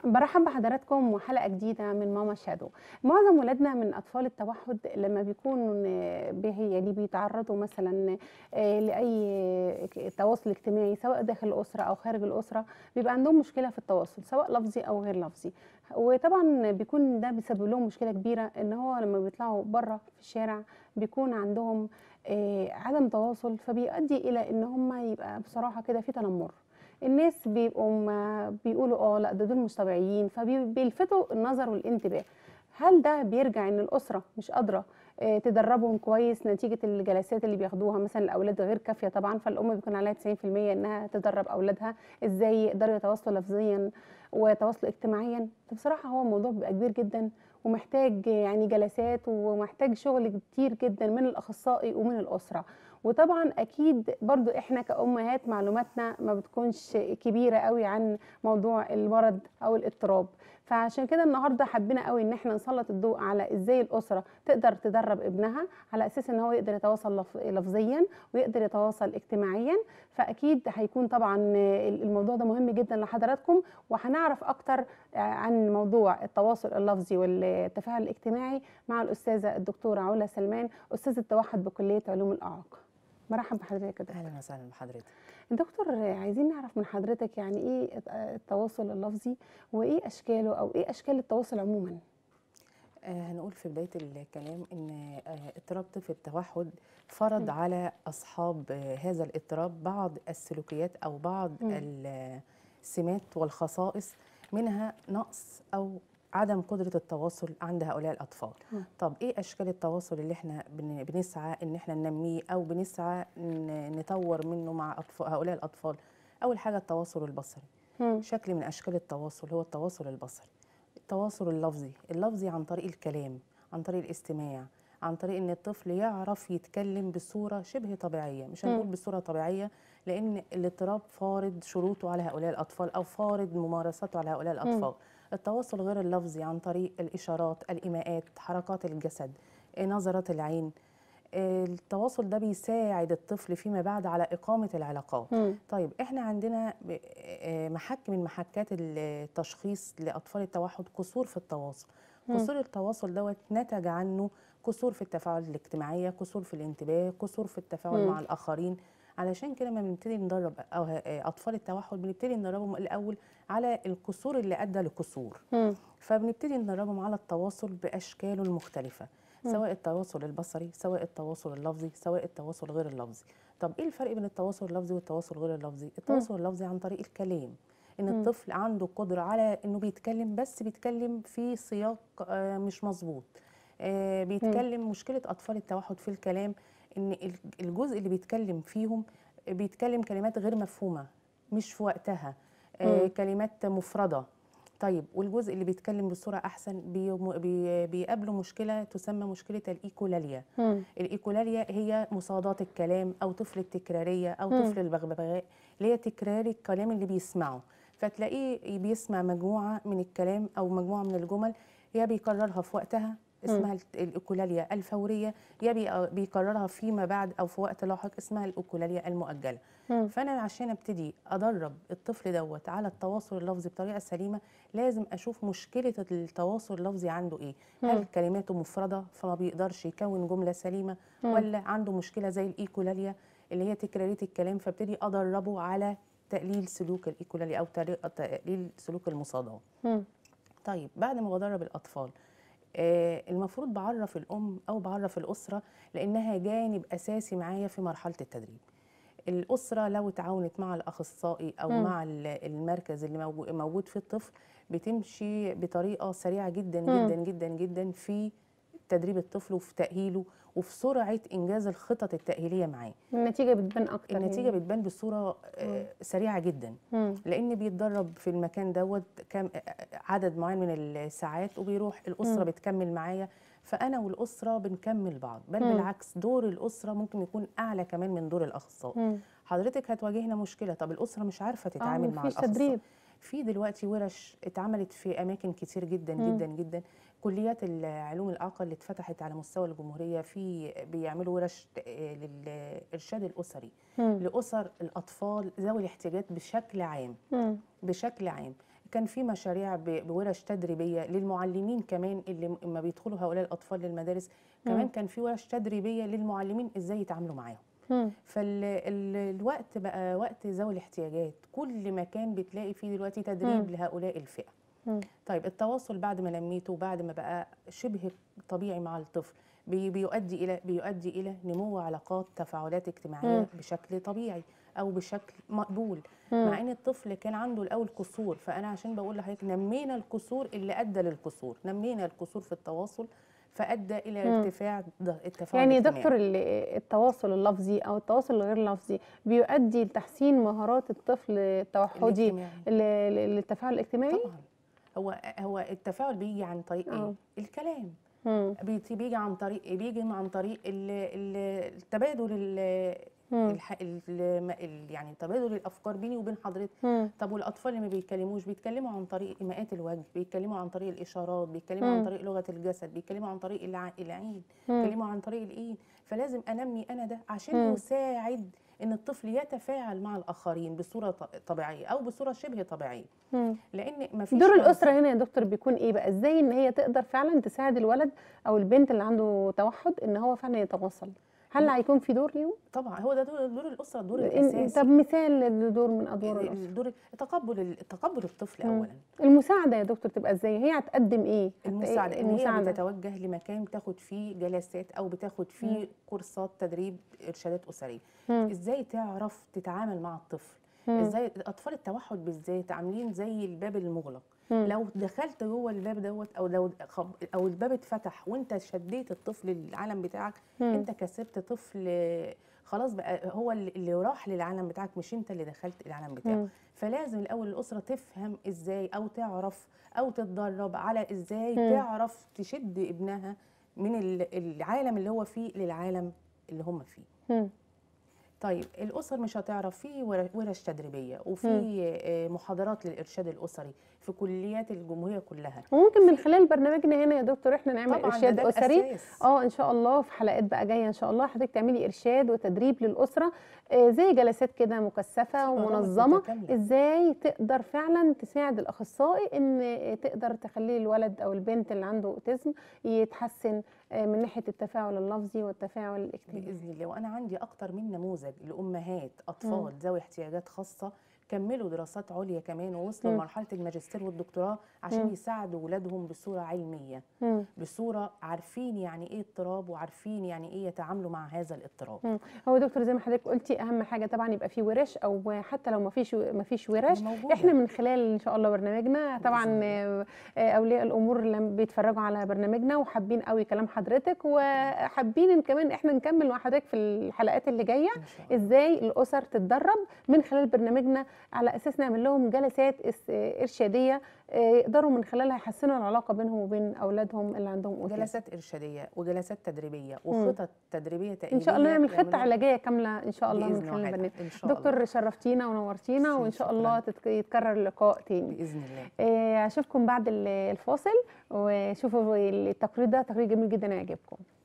برحب بحضراتكم وحلقة جديدة من ماما شادو معظم ولادنا من أطفال التوحد لما بيكونوا به يعني بيتعرضوا مثلا آه، لأي تواصل اجتماعي سواء داخل الأسرة أو خارج الأسرة بيبقى عندهم مشكلة في التواصل سواء لفظي أو غير لفظي وطبعا بيكون ده بيسبب لهم مشكلة كبيرة إن هو لما بيطلعوا بره في الشارع بيكون عندهم آه، عدم تواصل فبيؤدي إلى إن هم يبقى بصراحة كده في تنمر الناس بيبقوا ما بيقولوا اه لا ده دول مش طبيعيين فبيلفتوا النظر والانتباه هل ده بيرجع ان الاسره مش قادره آه، تدربهم كويس نتيجه الجلسات اللي بياخدوها مثلا الاولاد غير كافيه طبعا فالام بيكون عليها 90% انها تدرب اولادها ازاي يقدروا يتواصلوا لفظيا ويتواصلوا اجتماعيا بصراحه هو الموضوع بيبقى كبير جدا ومحتاج يعني جلسات ومحتاج شغل كتير جدا من الاخصائي ومن الاسره وطبعا اكيد برضو احنا كامهات معلوماتنا ما بتكونش كبيره قوي عن موضوع المرض او الاضطراب فعشان كده النهارده حبينا قوي ان احنا نسلط الضوء على ازاي الاسره تقدر تدرب ابنها على اساس ان هو يقدر يتواصل لفظيا ويقدر يتواصل اجتماعيا فاكيد هيكون طبعا الموضوع ده مهم جدا لحضراتكم وهنعرف اكتر عن موضوع التواصل اللفظي والتفاعل الاجتماعي مع الاستاذه الدكتوره علا سلمان استاذه التوحد بكليه علوم الاعاقه مرحبا بحضرتك يا دكتور اهلا وسهلا بحضرتك دكتور عايزين نعرف من حضرتك يعني ايه التواصل اللفظي وايه اشكاله او ايه اشكال التواصل عموما آه هنقول في بدايه الكلام ان آه اضطراب طفل التوحد فرض م. على اصحاب آه هذا الاضطراب بعض السلوكيات او بعض م. السمات والخصائص منها نقص او عدم قدره التواصل عند هؤلاء الاطفال م. طب ايه اشكال التواصل اللي احنا بنسعى ان احنا ننميه او بنسعى نطور منه مع أطفال هؤلاء الاطفال اول حاجه التواصل البصري م. شكل من اشكال التواصل هو التواصل البصري التواصل اللفظي اللفظي عن طريق الكلام عن طريق الاستماع عن طريق ان الطفل يعرف يتكلم بصوره شبه طبيعيه مش هنقول بصوره طبيعيه لان الاضطراب فارض شروطه على هؤلاء الاطفال او فارض ممارساته على هؤلاء الاطفال م. التواصل غير اللفظي عن طريق الإشارات الإيماءات حركات الجسد نظرات العين التواصل ده بيساعد الطفل فيما بعد على إقامة العلاقات م. طيب إحنا عندنا محك من محكات التشخيص لأطفال التوحد قصور في التواصل قصور التواصل دوت نتج عنه قصور في التفاعل الاجتماعية قصور في الانتباه قصور في التفاعل م. مع الآخرين علشان كده لما بنبتدي ندرب اطفال التوحد بنبتدي ندربهم الاول على الكسور اللي ادى لكسور فبنبتدي ندربهم على التواصل باشكاله المختلفه م. سواء التواصل البصري سواء التواصل اللفظي سواء التواصل غير اللفظي طب ايه الفرق بين التواصل اللفظي والتواصل غير اللفظي التواصل م. اللفظي عن طريق الكلام ان م. الطفل عنده قدره على انه بيتكلم بس بيتكلم في سياق مش مظبوط بيتكلم م. مشكله اطفال التوحد في الكلام ان الجزء اللي بيتكلم فيهم بيتكلم كلمات غير مفهومه مش في وقتها آه كلمات مفرده طيب والجزء اللي بيتكلم بصوره احسن بي بي بيقابله مشكله تسمى مشكله الايكولاليا مم. الايكولاليا هي مصادات الكلام او طفل التكراريه او مم. طفل البغبغاء اللي هي تكرار الكلام اللي بيسمعه فتلاقيه بيسمع مجموعه من الكلام او مجموعه من الجمل يا بيكررها في وقتها اسمها الايكولاليا الفوريه يا بيكررها فيما بعد او في وقت لاحق اسمها الايكولاليا المؤجله مم. فانا عشان ابتدي ادرب الطفل دوت على التواصل اللفظي بطريقه سليمه لازم اشوف مشكله التواصل اللفظي عنده ايه مم. هل كلماته مفرده فما بيقدرش يكون جمله سليمه مم. ولا عنده مشكله زي الايكولاليا اللي هي تكراريه الكلام فابتدي ادربه على تقليل سلوك الايكولاليا او تقليل سلوك المصاداه طيب بعد ما بدرب الاطفال آه المفروض بعرف الام او بعرف الاسره لانها جانب اساسي معايا في مرحله التدريب الاسره لو تعاونت مع الاخصائي او م. مع المركز اللي موجود في الطفل بتمشي بطريقه سريعه جدا م. جدا جدا جدا في تدريب الطفل وفي تاهيله وفي سرعه انجاز الخطط التاهيليه معاه النتيجه بتبان اكتر النتيجه يعني. بتبان بصوره آه سريعه جدا مم. لان بيتدرب في المكان دوت كام عدد معين من الساعات وبيروح الاسره مم. بتكمل معايا فانا والاسره بنكمل بعض بل مم. بالعكس دور الاسره ممكن يكون اعلى كمان من دور الاخصائي حضرتك هتواجهنا مشكله طب الاسره مش عارفه تتعامل آه مع الاخصائي تدريب في دلوقتي ورش اتعملت في اماكن كتير جدا مم. جدا جدا كليات العلوم الاعاقه اللي اتفتحت على مستوى الجمهوريه في بيعملوا ورش للارشاد الاسري مم. لاسر الاطفال ذوي الاحتياجات بشكل عام مم. بشكل عام كان في مشاريع ب- بورش تدريبيه للمعلمين كمان اللي م- لما بيدخلوا هؤلاء الاطفال للمدارس كمان مم. كان في ورش تدريبيه للمعلمين ازاي يتعاملوا معاهم مم. فالوقت بقى وقت ذوي الاحتياجات كل مكان بتلاقي فيه دلوقتي تدريب مم. لهؤلاء الفئه مم. طيب التواصل بعد ما نميته وبعد ما بقى شبه طبيعي مع الطفل بي- بيؤدي الى بيؤدي الى نمو علاقات تفاعلات اجتماعيه مم. بشكل طبيعي او بشكل مقبول مم. مع ان الطفل كان عنده الاول كسور فانا عشان بقول لحضرتك نمينا الكسور اللي ادى للكسور نمينا الكسور في التواصل فادى الى مم. ارتفاع ض- التفاعل يعني يا الاجتماعي. دكتور ال- التواصل اللفظي او التواصل الغير لفظي بيؤدي لتحسين مهارات الطفل التوحدي الاجتماعي. ل- ل- للتفاعل الاجتماعي طبعا هو هو التفاعل بيجي عن طريق آه. ايه الكلام مم. بيجي بيجي عن طريق بيجي عن طريق ال- ال- التبادل ال- مم. الح... ال... ال... يعني تبادل الافكار بيني وبين حضرتك مم. طب والاطفال اللي ما بيتكلموش بيتكلموا عن طريق ايماءات الوجه بيتكلموا عن طريق الاشارات بيتكلموا مم. عن طريق لغه الجسد بيتكلموا عن طريق الع... العين مم. بيتكلموا عن طريق الايد فلازم انمي انا ده عشان مم. يساعد ان الطفل يتفاعل مع الاخرين بصوره ط- طبيعيه او بصوره شبه طبيعيه مم. لان ما فيش دور الاسره هنا يا دكتور بيكون ايه بقى ازاي ان هي تقدر فعلا تساعد الولد او البنت اللي عنده توحد ان هو فعلا يتواصل هل هيكون في دور ليهم طبعا هو ده دور, دور الاسره الدور إن- الاساسي طب مثال لدور من ادوار الاسره الدور تقبل تقبل الطفل مم. اولا المساعده يا دكتور تبقى ازاي هي هتقدم ايه هت- المساعده ان هي المساعده بتتوجه لمكان بتاخد فيه جلسات او بتاخد فيه كورسات تدريب ارشادات اسريه مم. ازاي تعرف تتعامل مع الطفل مم. ازاي اطفال التوحد بالذات عاملين زي الباب المغلق مم. لو دخلت جوه الباب دوت او لو خب او الباب اتفتح وانت شديت الطفل للعالم بتاعك مم. انت كسبت طفل آه، خلاص بقى هو اللي اللي راح للعالم بتاعك مش انت اللي دخلت العالم بتاعه مم. فلازم الاول الاسره تفهم ازاي او تعرف او تتدرب على ازاي مم. تعرف تشد ابنها من ال- العالم اللي هو فيه للعالم اللي هم فيه مم. طيب الاسر مش هتعرف في ور- ورش تدريبيه وفي آه، محاضرات للارشاد الاسري في كليات الجمهوريه كلها وممكن من خلال برنامجنا هنا يا دكتور احنا نعمل طبعا ده, ارشاد ده اسري الاساس اه ان شاء الله في حلقات بقى جايه ان شاء الله حضرتك تعملي ارشاد وتدريب للاسره آه زي جلسات كده مكثفه برامج ومنظمه متكاملة. ازاي تقدر فعلا تساعد الاخصائي ان تقدر تخلي الولد او البنت اللي عنده اوتيزم يتحسن آه من ناحيه التفاعل اللفظي والتفاعل الاجتماعي باذن الله وانا عندي اكتر من نموذج لامهات اطفال ذوي احتياجات خاصه كملوا دراسات عليا كمان ووصلوا مم. لمرحله الماجستير والدكتوراه عشان مم. يساعدوا اولادهم بصوره علميه مم. بصوره عارفين يعني ايه اضطراب وعارفين يعني ايه يتعاملوا مع هذا الاضطراب مم. هو دكتور زي ما حضرتك قلتي اهم حاجه طبعا يبقى في ورش او حتى لو ما فيش ما فيش ورش موجودة. احنا من خلال ان شاء الله برنامجنا طبعا بإذن آه، آه، اولياء الامور اللي بيتفرجوا على برنامجنا وحابين قوي كلام حضرتك وحابين إن كمان احنا نكمل مع حضرتك في الحلقات اللي جايه إن شاء الله. ازاي الاسر تتدرب من خلال برنامجنا على اساس نعمل لهم جلسات اس- آه، ارشاديه آه، يقدروا من خلالها يحسنوا العلاقه بينهم وبين اولادهم اللي عندهم اوتيزم جلسات ارشاديه وجلسات تدريبيه مم. وخطط تدريبيه تاهيليه ان شاء الله نعمل خطه يعملوها علاجيه كامله ان شاء الله من بإذن خلال واحد. البرنامج ان شاء الله دكتور شرفتينا ونورتينا وان شاء شكراً. الله تتك- يتكرر اللقاء تاني باذن الله آه، اشوفكم بعد ال- الفاصل وشوفوا التقرير ده تقرير جميل جدا هيعجبكم